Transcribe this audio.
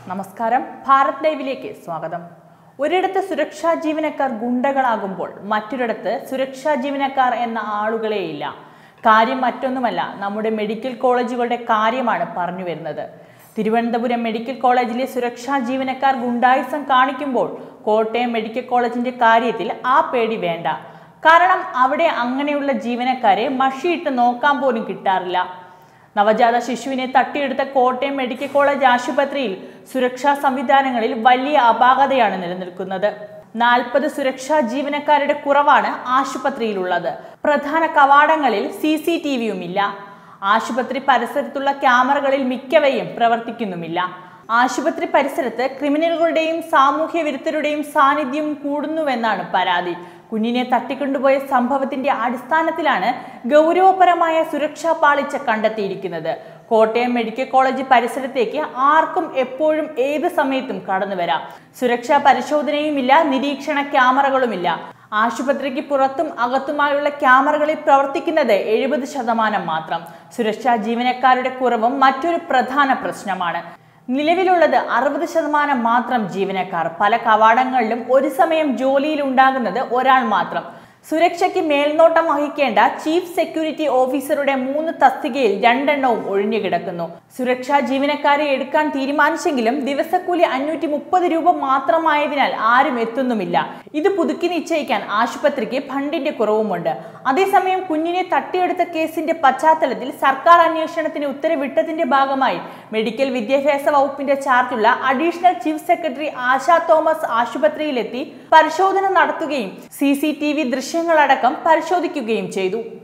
നമസ്കാരം ഭാരത് ലൈവിലേക്ക് സ്വാഗതം ഒരിടത്ത് സുരക്ഷാ ജീവനക്കാർ ഗുണ്ടകളാകുമ്പോൾ മറ്റൊരിടത്ത് സുരക്ഷാ ജീവനക്കാർ എന്ന ആളുകളെയില്ല കാര്യം മറ്റൊന്നുമല്ല നമ്മുടെ മെഡിക്കൽ കോളേജുകളുടെ കാര്യമാണ് പറഞ്ഞു വരുന്നത് തിരുവനന്തപുരം മെഡിക്കൽ കോളേജിലെ സുരക്ഷാ ജീവനക്കാർ ഗുണ്ടായിസം കാണിക്കുമ്പോൾ കോട്ടയം മെഡിക്കൽ കോളേജിന്റെ കാര്യത്തിൽ ആ പേടി വേണ്ട കാരണം അവിടെ അങ്ങനെയുള്ള ജീവനക്കാരെ മഷിയിട്ട് നോക്കാൻ പോലും കിട്ടാറില്ല നവജാത ശിശുവിനെ തട്ടിയെടുത്ത കോട്ടയം മെഡിക്കൽ കോളേജ് ആശുപത്രിയിൽ സുരക്ഷാ സംവിധാനങ്ങളിൽ വലിയ അപാകതയാണ് നിലനിൽക്കുന്നത് നാൽപ്പത് സുരക്ഷാ ജീവനക്കാരുടെ കുറവാണ് ആശുപത്രിയിലുള്ളത് പ്രധാന കവാടങ്ങളിൽ സി സി ടി വിയും ഇല്ല ആശുപത്രി പരിസരത്തുള്ള ക്യാമറകളിൽ മിക്കവയും പ്രവർത്തിക്കുന്നുമില്ല ആശുപത്രി പരിസരത്ത് ക്രിമിനലുകളുടെയും സാമൂഹ്യ വിരുദ്ധരുടെയും സാന്നിധ്യം കൂടുന്നുവെന്നാണ് പരാതി കുഞ്ഞിനെ തട്ടിക്കൊണ്ടുപോയ സംഭവത്തിന്റെ അടിസ്ഥാനത്തിലാണ് ഗൗരവപരമായ സുരക്ഷാ പാളിച്ച കണ്ടെത്തിയിരിക്കുന്നത് കോട്ടയം മെഡിക്കൽ കോളേജ് പരിസരത്തേക്ക് ആർക്കും എപ്പോഴും ഏത് സമയത്തും കടന്നു വരാം സുരക്ഷാ പരിശോധനയുമില്ല നിരീക്ഷണ ക്യാമറകളുമില്ല ആശുപത്രിക്ക് പുറത്തും അകത്തുമായുള്ള ക്യാമറകളിൽ പ്രവർത്തിക്കുന്നത് എഴുപത് ശതമാനം മാത്രം സുരക്ഷാ ജീവനക്കാരുടെ കുറവും മറ്റൊരു പ്രധാന പ്രശ്നമാണ് നിലവിലുള്ളത് അറുപത് ശതമാനം മാത്രം ജീവനക്കാർ പല കവാടങ്ങളിലും ഒരു സമയം ജോലിയിൽ ഉണ്ടാകുന്നത് ഒരാൾ മാത്രം സുരക്ഷയ്ക്ക് മേൽനോട്ടം വഹിക്കേണ്ട ചീഫ് സെക്യൂരിറ്റി ഓഫീസറുടെ മൂന്ന് തസ്തികയിൽ രണ്ടെണ്ണവും ഒഴിഞ്ഞു കിടക്കുന്നു സുരക്ഷാ ജീവനക്കാരെ എടുക്കാൻ തീരുമാനിച്ചെങ്കിലും ദിവസക്കൂലി അഞ്ഞൂറ്റി മുപ്പത് രൂപ മാത്രമായതിനാൽ ആരും എത്തുന്നുമില്ല ഇത് പുതുക്കി നിശ്ചയിക്കാൻ ആശുപത്രിക്ക് ഫണ്ടിന്റെ കുറവുമുണ്ട് അതേസമയം കുഞ്ഞിനെ തട്ടിയെടുത്ത കേസിന്റെ പശ്ചാത്തലത്തിൽ സർക്കാർ അന്വേഷണത്തിന് ഉത്തരവിട്ടതിന്റെ ഭാഗമായി മെഡിക്കൽ വിദ്യാഭ്യാസ വകുപ്പിന്റെ ചാർജുള്ള additional chief secretary Asha Thomas ആശുപത്രിയിലെത്തി പരിശോധന നടത്തുകയും സി സി ടി വി ദൃശ്യങ്ങളടക്കം പരിശോധിക്കുകയും ചെയ്തു